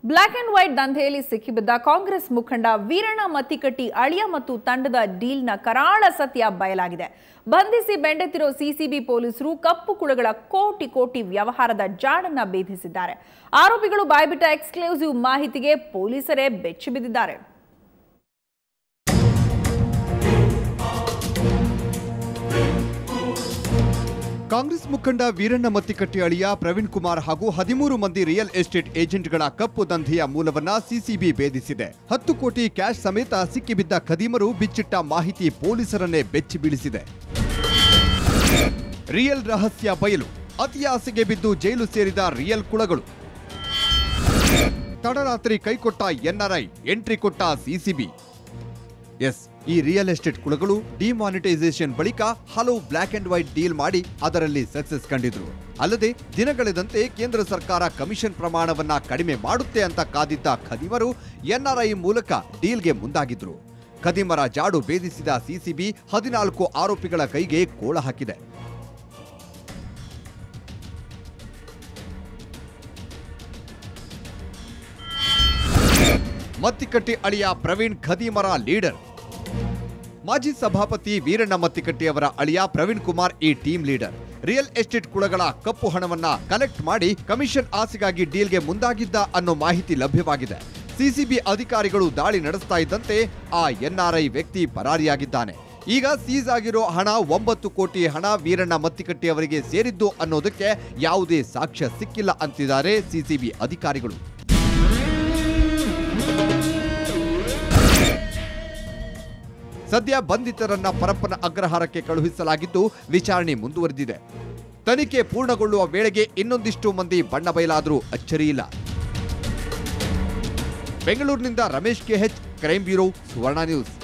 block and white ದಂಧೆಯಲ್ಲಿ ಸಿಕ್ಕಿಬಿದ್ದ ಕಾಂಗ್ರೆಸ್ ಮುಖಂಡ ವೀರಣ್ಣ ಮತ್ತಿಕಟ್ಟಿ ಅಳಿಯ ಮತ್ತು ತಂಡದ ಡೀಲ್ನ ಕರಾಳ ಸತ್ಯ ಬಯಲಾಗಿದೆ ಬಂಧಿಸಿ ಬೆಂಡೆತ್ತಿರೋ ಸಿಸಿಬಿ ಪೊಲೀಸರು ಕಪ್ಪು ಕುಳಗಳ ಕೋಟಿ ಕೋಟಿ ವ್ಯವಹಾರದ ಜಾಡನ್ನ ಭೇದಿಸಿದ್ದಾರೆ ಆರೋಪಿಗಳು ಬಾಯ್ಬಿಟ್ಟ ಎಕ್ಸ್ಕ್ಲೂಸಿವ್ ಮಾಹಿತಿಗೆ ಪೊಲೀಸರೇ ಬೆಚ್ಚಿ ಬಿದ್ದಿದ್ದಾರೆ ಕಾಂಗ್ರೆಸ್ ಮುಖಂಡ ವೀರಣ್ಣ ಮತ್ತಿಕಟ್ಟಿ ಅಳಿಯ ಪ್ರವೀಣ್ ಕುಮಾರ್ ಹಾಗೂ ಹದಿಮೂರು ಮಂದಿ ರಿಯಲ್ ಎಸ್ಟೇಟ್ ಏಜೆಂಟ್ಗಳ ಕಪ್ಪು ದಂಧೆಯ ಮೂಲವನ್ನ ಸಿಸಿಬಿ ಭೇದಿಸಿದೆ ಹತ್ತು ಕೋಟಿ ಕ್ಯಾಶ್ ಸಮೇತ ಸಿಕ್ಕಿಬಿದ್ದ ಖದೀಮರು ಬಿಚ್ಚಿಟ್ಟ ಮಾಹಿತಿ ಪೊಲೀಸರನ್ನೇ ಬೆಚ್ಚಿ ಬೀಳಿಸಿದೆ ರಿಯಲ್ ರಹಸ್ಯ ಬಯಲು ಅತಿ ಆಸೆಗೆ ಬಿದ್ದು ಜೈಲು ಸೇರಿದ ರಿಯಲ್ ಕುಳಗಳು ತಡರಾತ್ರಿ ಕೈಕೊಟ್ಟ ಎನ್ಆರ್ಐ ಎಂಟ್ರಿ ಕೊಟ್ಟ ಸಿಸಿಬಿ ಎಸ್ ಈ ರಿಯಲ್ ಎಸ್ಟೇಟ್ ಕುಳಗಳು ಡಿಮಾನಿಟೈಸೇಷನ್ ಬಳಿಕ ಹಲವು ಬ್ಲಾಕ್ ಅಂಡ್ ವೈಟ್ ಡೀಲ್ ಮಾಡಿ ಅದರಲ್ಲಿ ಸಕ್ಸಸ್ ಕಂಡಿದ್ರು ಅಲ್ಲದೆ ದಿನಗಳೆದಂತೆ ಕೇಂದ್ರ ಸರ್ಕಾರ ಕಮಿಷನ್ ಪ್ರಮಾಣವನ್ನ ಕಡಿಮೆ ಮಾಡುತ್ತೆ ಅಂತ ಕಾದಿದ್ದ ಖದೀಮರು ಎನ್ಆರ್ಐ ಮೂಲಕ ಡೀಲ್ಗೆ ಮುಂದಾಗಿದ್ರು ಖದೀಮರ ಜಾಡು ಭೇದಿಸಿದ ಸಿಸಿಬಿ ಹದಿನಾಲ್ಕು ಆರೋಪಿಗಳ ಕೈಗೆ ಕೋಳ ಹಾಕಿದೆ ಮತ್ತಿಕಟ್ಟಿ ಅಳಿಯ ಪ್ರವೀಣ್ ಖದೀಮರ ಲೀಡರ್ ಮಾಜಿ ಸಭಾಪತಿ ವೀರಣ್ಣ ಮತ್ತಿಕಟ್ಟಿ ಅವರ ಅಳಿಯ ಪ್ರವೀಣ್ ಕುಮಾರ್ ಈ ಟೀಮ್ ಲೀಡರ್ ರಿಯಲ್ ಎಸ್ಟೇಟ್ ಕುಳಗಳ ಕಪ್ಪು ಹಣವನ್ನ ಕಲೆಕ್ಟ್ ಮಾಡಿ ಕಮಿಷನ್ ಆಸೆಗಾಗಿ ಡೀಲ್ಗೆ ಮುಂದಾಗಿದ್ದ ಅನ್ನೋ ಮಾಹಿತಿ ಲಭ್ಯವಾಗಿದೆ ಸಿಸಿಬಿ ಅಧಿಕಾರಿಗಳು ದಾಳಿ ನಡೆಸ್ತಾ ಇದ್ದಂತೆ ಆ ಎನ್ಆರ್ಐ ವ್ಯಕ್ತಿ ಪರಾರಿಯಾಗಿದ್ದಾನೆ ಈಗ ಸೀಸ್ ಆಗಿರೋ ಹಣ ಒಂಬತ್ತು ಕೋಟಿ ಹಣ ವೀರಣ್ಣ ಮತ್ತಿಕಟ್ಟಿ ಅವರಿಗೆ ಸೇರಿದ್ದು ಅನ್ನೋದಕ್ಕೆ ಯಾವುದೇ ಸಾಕ್ಷ್ಯ ಸಿಕ್ಕಿಲ್ಲ ಅಂತಿದ್ದಾರೆ ಸಿಸಿಬಿ ಅಧಿಕಾರಿಗಳು ಸದ್ಯ ಬಂಧಿತರನ್ನ ಪರಪ್ಪನ ಅಗ್ರಹಾರಕ್ಕೆ ಕಳುಹಿಸಲಾಗಿದ್ದು ವಿಚಾರಣೆ ಮುಂದುವರೆದಿದೆ ತನಿಖೆ ಪೂರ್ಣಗೊಳ್ಳುವ ವೇಳೆಗೆ ಇನ್ನೊಂದಿಷ್ಟು ಮಂದಿ ಬಣ್ಣ ಬಯಲಾದರೂ ಅಚ್ಚರಿಯಿಲ್ಲ ಬೆಂಗಳೂರಿನಿಂದ Ramesh KH crime bureau Suvarna news